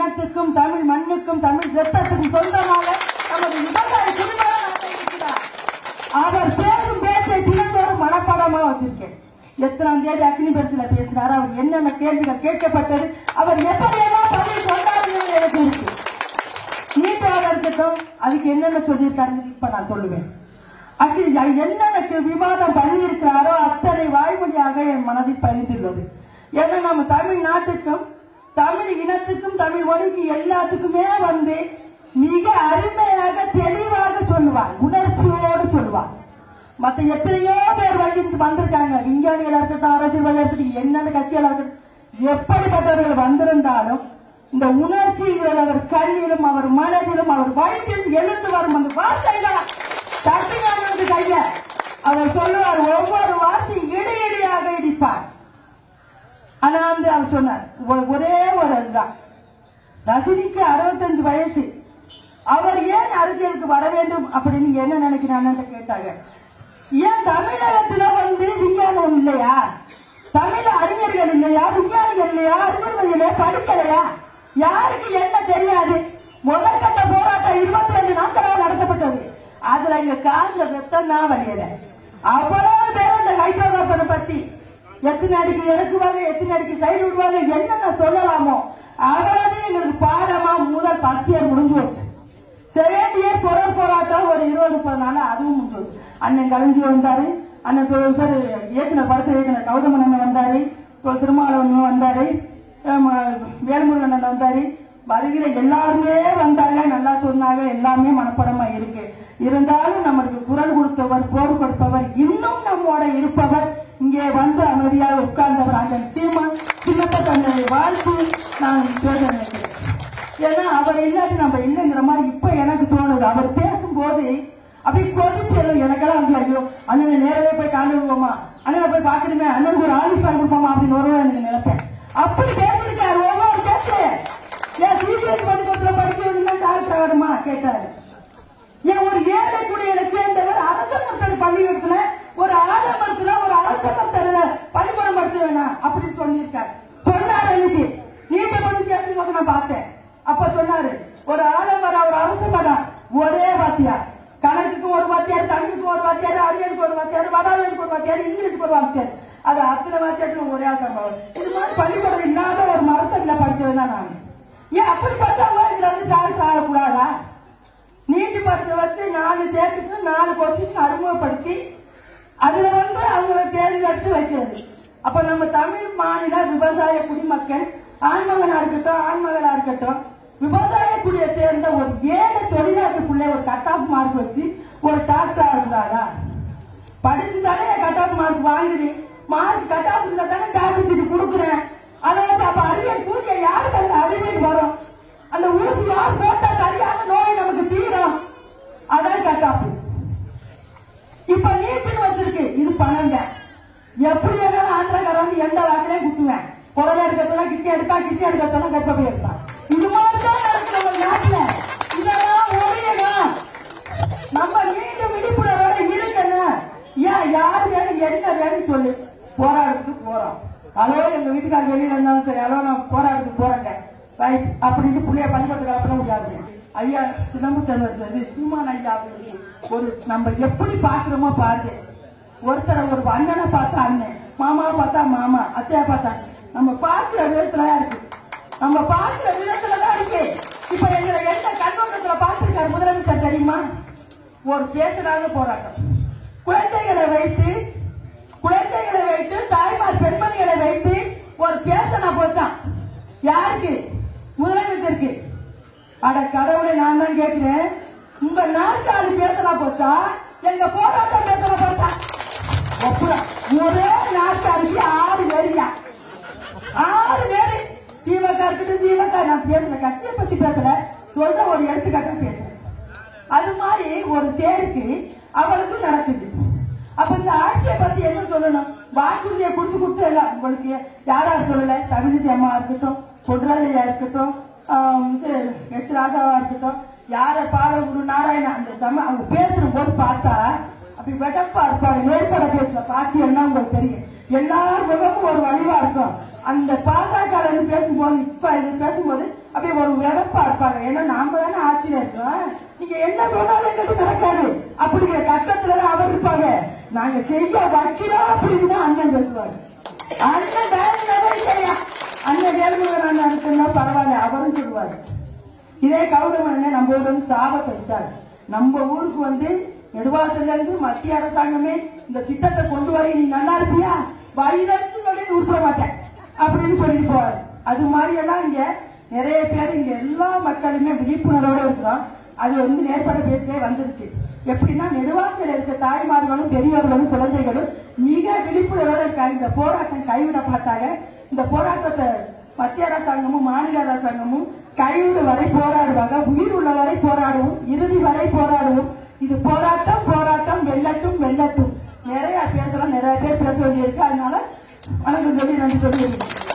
இனத்துக்கும் தமிழ் மண்ணுக்கும் தமிழ் ரத்தத்துக்கும் சொந்தமாக நமது விவசாய குடிமகனாக இருக்கிறார் அவர் பேசும் பேச்சை தினந்தோறும் மனப்பாடமா வச்சிருக்கேன் எத்தனாம் தேதி அக்னி பரிசில பேசினார் அவர் என்னென்ன கேள்விகள் கேட்கப்பட்டது அவர் எப்படியெல்லாம் பதில் சொன்னாருன்னு எனக்கு இருக்கு நீட்டாக இருக்கட்டும் அதுக்கு என்னென்ன சொல்லியிருக்காருன்னு இப்ப நான் சொல்லுவேன் அக்னி என்னென்ன விவாதம் பண்ணியிருக்கிறாரோ அத்தனை வாய்மொழியாக என் மனதில் பதிந்துள்ளது ஏன்னா நம்ம தமிழ்நாட்டுக்கும் தமிழ் இனத்துக்கும் தமிழ் மொழிக்கு எல்லாத்துக்குமே வந்து மிக அருமையாக தெளிவாக சொல்லுவார் உணர்ச்சியோடு சொல்லுவார் மத்த எத்தனையோ பேர் வந்து வந்திருக்காங்க விஞ்ஞானிகளா இருக்கட்டும் அரசியல்வாதியா இருக்கட்டும் என்னென்ன கட்சிகளா இருக்கட்டும் எப்படிப்பட்டவர்கள் வந்திருந்தாலும் இந்த உணர்ச்சிகள் அவர் கண்ணிலும் அவர் மனதிலும் அவர் வயிற்றிலும் எழுந்து வரும் அந்த வார்த்தைகள் தட்டினாங்க கைய அவர் சொல்லுவார் ஒவ்வொரு வார்த்தையும் இடி இடியாக இடிப்பார் ஆனா வந்து அவர் சொன்னார் ஒ- ஒரே ஒரு அதுதான் ரஜினிக்கு அறுபத்தஞ்சு வயசு அவர் ஏன் அரசியலுக்கு வர வேண்டும் அப்படின்னு நீங்க என்ன நினைக்கிறான்னு கேட்டாங்க ஏன் தமிழகத்துல வந்து விஞ்ஞானம் இல்லையா தமிழ் அறிஞர்கள் இல்லையா விஞ்ஞானிகள் இல்லையா அறிஞர்கள் இல்லையா படிக்கலையா யாருக்கு என்ன தெரியாது முதல் கட்ட போராட்டம் இருபத்தி ரெண்டு நாட்களாக நடத்தப்பட்டது அதுல இங்க காதுல ரத்தம் தான் வழியல அவ்வளவு பேர் இந்த ஹைட்ரோகார்பனை பத்தி எத்தனை அடிக்கு இறக்குவாங்க எத்தனை அடிக்கு சைடு விடுவாங்க என்னென்ன சொல்லலாமோ அவ்வளவு எங்களுக்கு பாடமா முதல் ஃபர்ஸ்ட் இயர் முடிஞ்சு வச்சு செகண்ட் இயர் பொருள் போராட்டம் ஒரு இருபது முப்பது நாள் அதுவும் முடிஞ்சு வச்சு அண்ணன் கலைஞ்சி வந்தாரு அண்ணன் தொ- பேர் இயக்குனர் படத்தை இயக்குனர் கௌதமன் அண்ணன் வந்தாரு தொ- திருமாவளவன் வந்தாரு ஆம், வேல்முருகன் அண்ணன் வந்தாரு வருகிற எல்லாருமே வந்தாங்க நல்லா சொன்னாங்க எல்லாமே மனப்படமா இருக்கு இருந்தாலும் நமக்கு குரல் கொடுத்தவர் போர் கொடுப்பவர் இன்னும் நம்மோட இருப்பவர் இங்கே வந்து அமைதியாக உட்கார்ந்தவர் அந்த சீமான் சின்னப்ப தந்தை வாழ்த்து நான் பேச நினைக்கிறேன் ஏன்னா அவர் இல்லாட்டி நம்ம இல்லைங்கிற மாதிரி இப்ப எனக்கு தோணுது அவர் பேசும்போது அப்படியே கொதிச்சலும் எனக்கெல்லாம் வந்து ஐயோ அண்ணனை நேரவே போய் காண்டு விடுவோமா அண்ணனை போய் பாக்கணுமே அண்ணனுக்கு ஒரு ஆலிஸ்டான் கொடுப்போமா அப்படின்னு ஒரு எனக்கு நினைப்பேன் அப்படி பேசிருக்காரு ஒவ்வொரு பேசு ஏன் சிபிஎஸ் பள்ளிக்கூடத்துல படிக்கணும்னா டாக்டர் ஆகணுமா கேட்டாரு ஏன் ஒரு ஏழை குடியில சேர்ந்தவர் அரச மருத்துவ பள்ளிக்கூடத்துல ஒரு ஆலமரத்துல ஒரு அரச மருத்துவ பள்ளிக்கூடம் படிச்சு வேணாம் அப்படி சொல்லியிருக்காரு சொன்னாரு எனக்கு நீண்ட பத்தி பேசும்போது நான் பார்த்தேன் அப்ப சொன்னாரு ஒரு ஆலமரம் ஒரு அரச மரம் ஒரே வாத்தியார் கணக்குக்கு ஒரு வாத்தியார் தமிழுக்கு ஒரு வாத்தியார் அறிவியலுக்கு ஒரு வாத்தியார் வடாவியலுக்கு ஒரு வாத்தியார் இங்கிலீஷுக்கு ஒரு வாத்தியார் அது அத்தனை வாத்தியாருக்கு ஒரே ஆள் தான் இது மாதிரி பள்ளிக்கூடம் இல்லாத ஒரு மரத்தடியில படிச்சவன் தான் நான் ஏன் அப்படி படிச்சவங்க இதுல வந்து டாக்டர் ஆகக்கூடாதா நீட்டு பரிசை வச்சு நாலு சேர்த்துக்கு நாலு கொஸ்டின் அறிமுகப்படுத்தி அதுல வந்து அவங்கள தேர்வு எடுத்து வைக்கிறது அப்ப நம்ம தமிழ் மாநில விவசாய குடிமக்கள் ஆண்மகனா இருக்கட்டும் ஆண்மகளா இருக்கட்டும் விவசாய குடியை சேர்ந்த ஒரு ஏழை தொழிலாளருக்குள்ள ஒரு கட் ஆஃப் மார்க் வச்சு ஒரு டாக்டரா இருந்தாரா படிச்சு தானே கட் ஆஃப் மார்க் வாங்குது மார்க் கட் ஆஃப் இருந்தா தானே டாக்டர் சீட் கொடுக்குறேன் அதை வச்சு அப்ப அறிவியல் கூறிய யாருக்கு அந்த அறிவியல் வரும் அந்த ஊசி யார் போட்டா சரியான நோய் நமக்கு தீரும் அதான் கட் ஆஃப் இப்ப நீட்டுன்னு வச்சிருக்கு இது பன்னெண்டு எப்படி வேணாலும் ஆந்திரக்காரன் வந்து எந்த வாக்கிலையும் குத்துவேன் புடவை எடுக்கிறதெல்லாம் கிட்டி எடுத்தா கிட்டி எடுக்கிறதெல்லாம் கற்ப எடுத்தான் இது மாதிரி தான் நடக்குது நம்ம நாட்டுல இதெல்லாம் ஒழியணும் நம்ம மீண்டும் விழிப்புணர்வோட இருக்கணும் ஏன் யார் வேணும் என்ன வேணும் சொல்லு போராட்டத்துக்கு போறோம் ஹலோ எங்க வீட்டுக்கார வெளியில இருந்தாலும் சரி ஹலோ நான் போராட்டத்துக்கு போறேங்க ரைட் அப்படின்னு புள்ளைய பள்ளிக்கூடத்துக்கு அனுப்ப முடியாது ஐயா சிதம்பு செல்வர் சரி சீமான் ஐயா அவர்களுக்கு ஒரு நம்ம எப்படி பாக்குறோமோ பாருங்க ஒருத்தரை ஒரு அண்ணனை பார்த்தா அண்ணன் மாமாவை பார்த்தா மாமா அத்தையா பார்த்தா நம்ம பார்க்கிற விதத்துல தான் இருக்கு நம்ம பார்க்கிற விதத்துல தான் இருக்கு இப்ப எங்களை எந்த கண்ணோட்டத்துல பார்த்திருக்காரு முதலமைச்சர் தெரியுமா ஒரு பேசுறாங்க போராட்டம் குழந்தைகளை வைத்து குழந்தைகளை வைத்து தாய்மார் பெண்மணிகளை வைத்து ஒரு பேசனா போச்சான் யாருக்கு முதலமைச்சருக்கு அட கடவுளை நான் தான் கேட்கிறேன் உங்க நாற்காலி பேசலாம் போச்சா எங்க போராட்டம் பேசலாம் போச்சா ஒப்புறா ஒரே நாற்காலிக்கு ஆறு பேரியா ஆறு பேரு திமுக இருக்கட்டும் திமுக நான் பேசல கட்சியை பத்தி பேசல சொல்ற ஒரு எடுத்துக்காட்டா பேசுறேன் அது மாதிரி ஒரு சேருக்கு அவளுக்கும் நடக்குது அப்ப இந்த ஆட்சியை பத்தி என்ன சொல்லணும் வாக்குறுதியை கொடுத்து கொடுத்து எல்லாம் உங்களுக்கு யாரா சொல்லல தமிழிசை அம்மா இருக்கட்டும் பொன்ராஜையா இருக்கட்டும் ஆஹ் இது எஸ் ராஜாவா இருக்கட்டும் யார பாலகுரு நாராயணா அந்த சம அவங்க பேசுற போது பார்த்தா அப்படி வெடப்பா இருப்பாரு மேற்பட பேசுற பாத்தியம்னா உங்களுக்கு தெரியும் எல்லார் முகமும் ஒரு வலிவா இருக்கும் அந்த பாஜக பேசும்போது இப்ப இது பேசும்போது அப்படியே ஒரு விளப்பா இருப்பாங்க ஏன்னா நாம தானே ஆட்சியில இருக்கோம் நீங்க என்ன சொன்னாலும் எங்களுக்கு நடக்காது அப்படிங்கிற கட்டத்துல தான் அவர் இருப்பாங்க நாங்க செய்ய வைக்கிறோம் அப்படின்னு தான் அண்ணன் பேசுவாரு அண்ணன் வேலையிலவே இல்லையா அண்ணன் வேலுமுருகன் அண்ணன் இருக்குன்னா பரவாயில்ல அவரும் சொல்லுவாரு இதே கௌதமன் நம்ம ஊர்ல இருந்து சாபத்தை விட்டாரு நம்ம ஊருக்கு வந்து நெடுவாசல்ல இருந்து மத்திய அரசாங்கமே இந்த திட்டத்தை கொண்டு வர நீ நல்லா இருப்பியா வயிறச்சு சொல்லி உருப்பட மாட்டேன் அப்படின்னு சொல்லிட்டு போவாரு அது மாதிரி எல்லாம் இங்க நிறைய பேர் இங்க எல்லா மக்களுமே விழிப்புணர்வோட இருக்கிறோம் அது வந்து நேர்பட பேசவே வந்துருச்சு எப்படின்னா நெடுவாசல் இருக்க தாய்மார்களும் பெரியவர்களும் குழந்தைகளும் மிக விழிப்புணர்வோட இருக்காங்க இந்த போராட்டம் கைவிடப்பட்டாங்க இந்த போராட்டத்தை மத்திய அரசாங்கமும் மாநில அரசாங்கமும் கைவிடு வரை போராடுவாங்க உயிர் உள்ள வரை போராடுவோம் இறுதி வரை போராடுவோம் இது போராட்டம் போராட்டம் வெல்லட்டும் வெல்லட்டும் நிறைய பேசலாம் நிறைய பேர் பேச வேண்டியிருக்கு அதனால வணக்கம் சொல்லி நன்றி சொல்லி